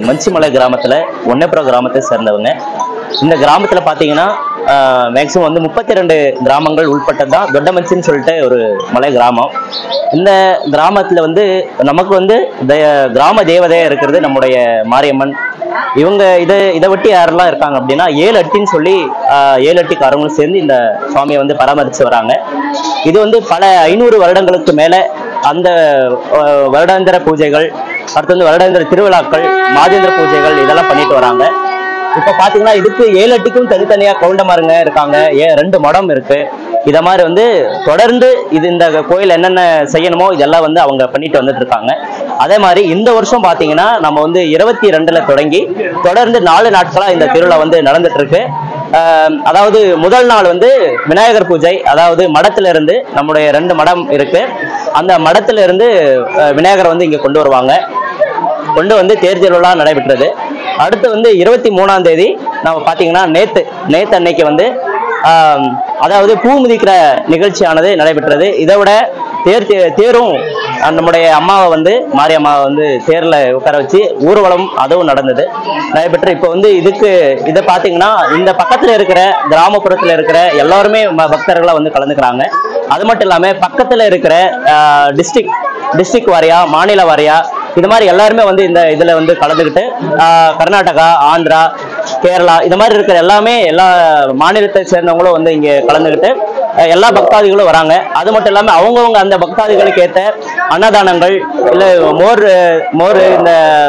மஞ்சிமலை கிராமத்துல ஒன்னப்புறம் கிராமத்தை சேர்ந்தவங்க இந்த கிராமத்துல பாத்தீங்கன்னா மேக்சிமம் வந்து முப்பத்தி ரெண்டு கிராமங்கள் உட்பட்டது தான் தொட்டமஞ்சின்னு சொல்லிட்டு ஒரு மலை கிராமம் இந்த கிராமத்துல வந்து நமக்கு வந்து த- கிராம தேவதையா இருக்கிறது நம்முடைய மாரியம்மன் இவங்க இதை இதை விட்டு யாரெல்லாம் இருக்காங்க அப்படின்னா ஏழு அட்டின்னு சொல்லி ஆஹ், ஏழு அட்டிக்காரங்களும் சேர்ந்து இந்த சுவாமியை வந்து பராமரிச்சு வராங்க இது வந்து பல ஐநூறு வருடங்களுக்கு மேல அந்த ஆஹ், வருடாந்திர பூஜைகள் அடுத்து வந்து வருடாந்திர திருவிழாக்கள் மாதேந்திர பூஜைகள் இதெல்லாம் பண்ணிட்டு வராங்க இப்ப பாத்தீங்கன்னா இதுக்கு ஏழு அட்டிக்கும் தனித்தனியா கவுண்டமாருங்க இருக்காங்க ஏ ரெண்டு மடம் இருக்கு இத மாதிரி வந்து தொடர்ந்து இது இந்த கோயில் என்னென்ன செய்யணுமோ இதெல்லாம் வந்து அவங்க பண்ணிட்டு வந்துட்டு இருக்காங்க அதே மாதிரி இந்த வருஷம் பாத்தீங்கன்னா நம்ம வந்து இருபத்தி ரெண்டுல தொடங்கி தொடர்ந்து நாலு நாட்களா இந்த திருவிழா வந்து நடந்துட்டு இருக்கு ஆஹ் அதாவது முதல் நாள் வந்து விநாயகர் பூஜை அதாவது மடத்துல இருந்து நம்முடைய ரெண்டு மடம் இருக்கு அந்த மடத்துல இருந்து ஆஹ் விநாயகர் வந்து இங்க கொண்டு வருவாங்க கொண்டு வந்து தேர் திருவிழா நடைபெற்றது அடுத்து வந்து இருபத்தி மூணாம் தேதி நம்ம பாத்தீங்கன்னா நேத்து நேத்து அன்னைக்கு வந்து ஆம், அதாவது பூ மிதிக்கிற நிகழ்ச்சியானது நடைபெற்றது இதை விட தேர் தே- தேரும் அஹ், நம்முடைய அம்மாவை வந்து மாரியம்மாவை வந்து தேர்ல உட்கார வச்சு ஊர்வலம் அதுவும் நடந்தது நடைபெற்று இப்போ வந்து இதுக்கு இதை பாத்தீங்கன்னா இந்த பக்கத்துல இருக்கிற கிராமப்புறத்துல இருக்கிற எல்லாருமே ம- பக்தர்களா வந்து கலந்துக்கிறாங்க அது மட்டும் இல்லாம பக்கத்துல இருக்கிற டிஸ்ட்ரிக்ட் டிஸ்ட்ரிக்ட் வாரியா மாநில வாரியா இது மாதிரி எல்லாருமே வந்து இந்த இதுல வந்து கலந்துக்கிட்டு ஆஹ், கர்நாடகா ஆந்திரா கேரளா இது மாதிரி இருக்கிற எல்லாமே எல்லா மாநிலத்தை சேர்ந்தவங்களும் வந்து இங்க கலந்துக்கிட்டு அஹ், எல்லா பக்தாதிகளும் வராங்க அது மட்டும் இல்லாம அவங்கவங்க அந்த பக்தாதிகளுக்கு ஏத்த அன்னதானங்கள் இல்ல மோர் மோர் இந்த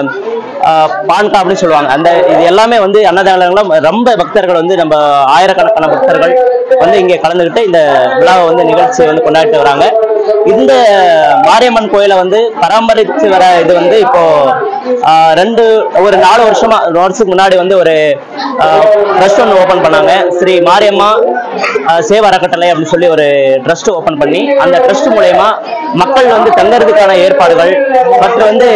ஆஹ், பான்கா அப்படின்னு சொல்லுவாங்க அந்த இது எல்லாமே வந்து அன்னதானங்களும் ரொம்ப பக்தர்கள் வந்து நம்ம ஆயிரக்கணக்கான பக்தர்கள் வந்து இங்க கலந்துக்கிட்டு இந்த விழாவை வந்து நிகழ்ச்சியை வந்து கொண்டாடிட்டு வராங்க இந்த மாரியம்மன் கோயிலை வந்து பராமரித்து வர இது வந்து இப்போ ஆஹ், ரெண்டு ஒரு நாலு வருஷமா ஒரு வருஷத்துக்கு முன்னாடி வந்து ஒரு ட்ரஸ்ட் ஒன்று ஓபன் பண்ணாங்க ஸ்ரீ மாரியம்மா ஆஹ், சேவ அறக்கட்டளை அப்படின்னு சொல்லி ஒரு ட்ரஸ்ட் ஓபன் பண்ணி அந்த ட்ரஸ்ட் மூலயமா மக்கள் வந்து தங்கறதுக்கான ஏற்பாடுகள் மற்றும் வந்து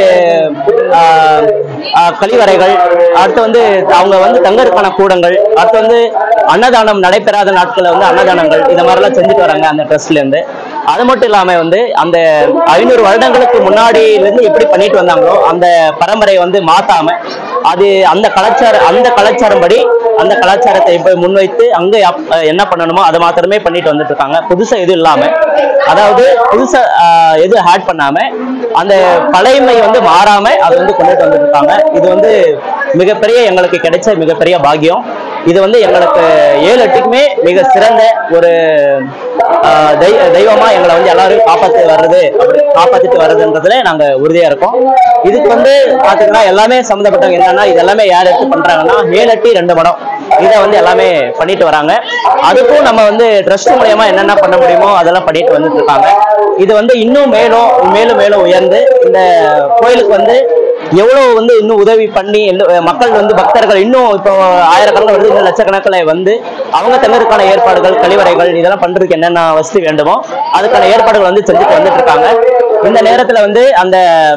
ஆஹ், ஆஹ், கழிவறைகள் அடுத்து வந்து அவங்க வந்து தங்கறதுக்கான கூடங்கள் அடுத்து வந்து அன்னதானம் நடைபெறாத நாட்களில் வந்து அன்னதானங்கள் இந்த மாதிரிலாம் செஞ்சுட்டு வராங்க அந்த ட்ரஸ்ட்ல இருந்து அது மட்டும் இல்லாம வந்து அந்த ஐநூறு வருடங்களுக்கு முன்னாடியில இருந்து எப்படி பண்ணிட்டு வந்தாங்களோ அந்த பரம்பரையை வந்து மாத்தாம அது அந்த கலாச்சார அந்த கலாச்சாரம் படி அந்த கலாச்சாரத்தை இப்ப முன்வைத்து அங்க அப்- என்ன பண்ணணுமோ அதை மாத்திரமே பண்ணிட்டு வந்துட்டு இருக்காங்க புதுசா எதுவும் இல்லாம அதாவது புதுசா ஆஹ், எதுவும் ஆட் பண்ணாம அந்த பழையமை வந்து மாறாம அதை வந்து கொண்டுட்டு வந்துட்டு இருக்காங்க இது வந்து மிகப்பெரிய எங்களுக்கு கிடைச்ச மிகப்பெரிய பாக்கியம் இது வந்து எங்களுக்கு ஏழு எட்டுக்குமே மிக சிறந்த ஒரு ஆஹ், தெய்- தெய்வமா எங்களை வந்து எல்லாரும் காப்பாத்தி வர்றது அப்படி காப்பாத்திட்டு வர்றதுன்றதுல நாங்க உறுதியா இருக்கோம் இதுக்கு வந்து பாத்தீங்கன்னா எல்லாமே சம்மந்தப்பட்டவங்க என்னன்னா இது எல்லாமே யார் எடுத்து பண்றாங்கன்னா ஏழு எட்டு ரெண்டு மடம் இதை வந்து எல்லாமே பண்ணிட்டு வராங்க அதுக்கும் நம்ம வந்து ட்ரஸ்ட் மூலயமா என்னென்ன பண்ண முடியுமோ அதெல்லாம் பண்ணிட்டு வந்துட்டு இருக்காங்க இது வந்து இன்னும் மேலும் மேலும் மேலும் உயர்ந்து இந்த கோயிலுக்கு வந்து எவ்வளவு வந்து இன்னும் உதவி பண்ணி எல்ல- மக்கள் வந்து பக்தர்கள் இன்னும் இப்போ ஆயிரக்கணக்கில் வந்து இன்னும் லட்சக்கணக்கில் வந்து அவங்க தங்கறதுக்கான ஏற்பாடுகள் கழிவறைகள் இதெல்லாம் பண்றதுக்கு என்னென்ன வசதி வேண்டுமோ அதுக்கான ஏற்பாடுகள் வந்து செஞ்சுட்டு வந்துட்டு இருக்காங்க இந்த நேரத்துல வந்து அந்த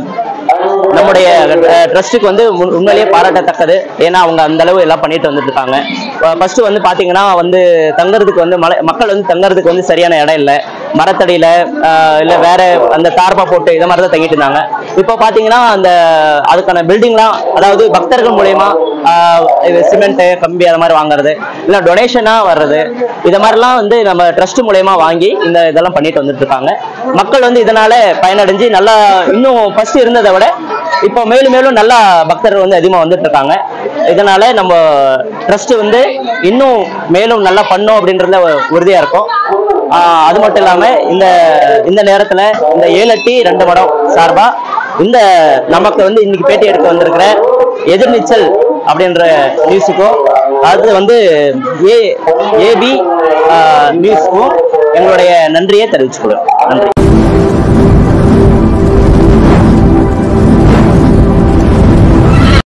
நம்முடைய ட்ரஸ்ட்டுக்கு வந்து உண்- உண்மையிலேயே பாராட்டத்தக்கது ஏன்னா அவங்க அந்த அளவு எல்லாம் பண்ணிட்டு வந்துட்டு இருக்காங்க ஃபர்ஸ்ட் வந்து பாத்தீங்கன்னா வந்து தங்குறதுக்கு வந்து மலை மக்கள் வந்து தங்குறதுக்கு வந்து சரியான இடம் இல்லை மரத்தடியில ஆஹ் இல்ல வேற அந்த தார்பா போட்டு இதை மாதிரி தான் தங்கிட்டு இருந்தாங்க இப்போ பாத்தீங்கன்னா அந்த அதுக்கான பில்டிங்லாம் அதாவது பக்தர்கள் மூலயமா சிமெண்ட் கம்பி அது மாதிரி வாங்குறது இல்ல டொனேஷனா வர்றது இத மாதிரிலாம் வந்து நம்ம ட்ரஸ்ட் மூலயமா வாங்கி இந்த இதெல்லாம் பண்ணிட்டு வந்துட்டு இருக்காங்க மக்கள் வந்து இதனால பயனடைஞ்சு நல்லா இன்னும் ஃபர்ஸ்ட் இருந்ததை விட இப்போ மேலும் மேலும் நல்லா பக்தர்கள் வந்து அதிகமா வந்துட்டு இருக்காங்க இதனால நம்ம ட்ரஸ்ட் வந்து இன்னும் மேலும் நல்லா பண்ணும் அப்படின்றதுல உறுதியா இருக்கும் ஆஹ் அது மட்டும் இல்லாம இந்த இந்த நேரத்துல இந்த ஏழட்டி ரெண்டு மடம் சார்பா இந்த நமக்கு வந்து இன்னைக்கு பேட்டி எடுக்க வந்திருக்கிற எதிர்நீச்சல் அப்படின்ற நியூஸுக்கும் அது வந்து ஏ ஏபி நியூஸுக்கும் எங்களுடைய நன்றியை தெரிவிச்சுக்கிறோம் நன்றி